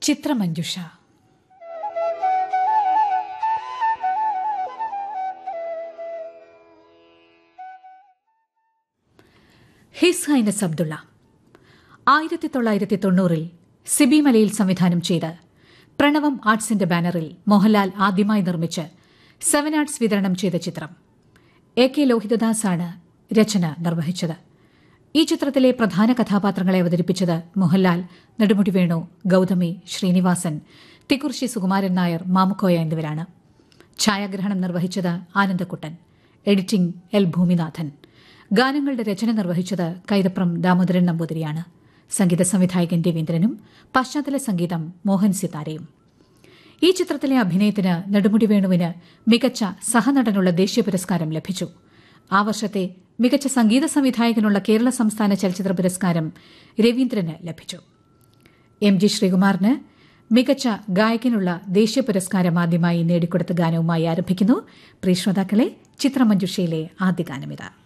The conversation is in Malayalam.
ചിത്രമഞ്ജുഷ ഹിസ് ഹൈനസ് അബ്ദുള്ള ആയിരത്തി തൊള്ളായിരത്തി തൊണ്ണൂറിൽ സിബി മലയിൽ സംവിധാനം ചെയ്ത് പ്രണവം ആർട്സിന്റെ ബാനറിൽ മോഹൻലാൽ ആദ്യമായി നിർമ്മിച്ച് സെവൻ ആർട്സ് വിതരണം ചെയ്ത ചിത്രം എ കെ ലോഹിതദാസാണ് രചന നിർവഹിച്ചത് ഈ ചിത്രത്തിലെ പ്രധാന കഥാപാത്രങ്ങളെ അവതരിപ്പിച്ചത് മോഹൻലാൽ നെടുമുടി വേണു ഗൌതമി ശ്രീനിവാസൻ തിക്കുറിശി സുകുമാരൻ നായർ മാമുക്കോയ എന്നിവരാണ് ഛായാഗ്രഹണം നിർവഹിച്ചത് ആനന്ദക്കുട്ടൻ എഡിറ്റിംഗ് എൽ ഭൂമിനാഥൻ ഗാനങ്ങളുടെ രചന നിർവഹിച്ചത് കൈതപ്രം ദാമോദരൻ നമ്പൂതിരിയാണ് സംഗീത സംവിധായകൻ രവീന്ദ്രനും പശ്ചാത്തല സംഗീതം മോഹൻ സിതാരയും ഈ ചിത്രത്തിലെ അഭിനയത്തിന് നെടുമുടി വേണുവിന് മികച്ച സഹനടനുള്ള ദേശീയ പുരസ്കാരം ലഭിച്ചു ആ വർഷത്തെ മികച്ച സംഗീത സംവിധായകനുള്ള കേരള സംസ്ഥാന ചലച്ചിത്ര പുരസ്കാരം രവീന്ദ്രന് ലഭിച്ചു എം ജി ശ്രീകുമാറിന് മികച്ച ഗായകനുള്ള ദേശീയ പുരസ്കാരം ആദ്യമായി നേടിക്കൊടുത്ത ഗാനവുമായി ആരംഭിക്കുന്നു പ്രിയ ശ്രോതാക്കളെ ചിത്രമഞ്ജുഷയിലെ ആദ്യ ഗാനമിതാ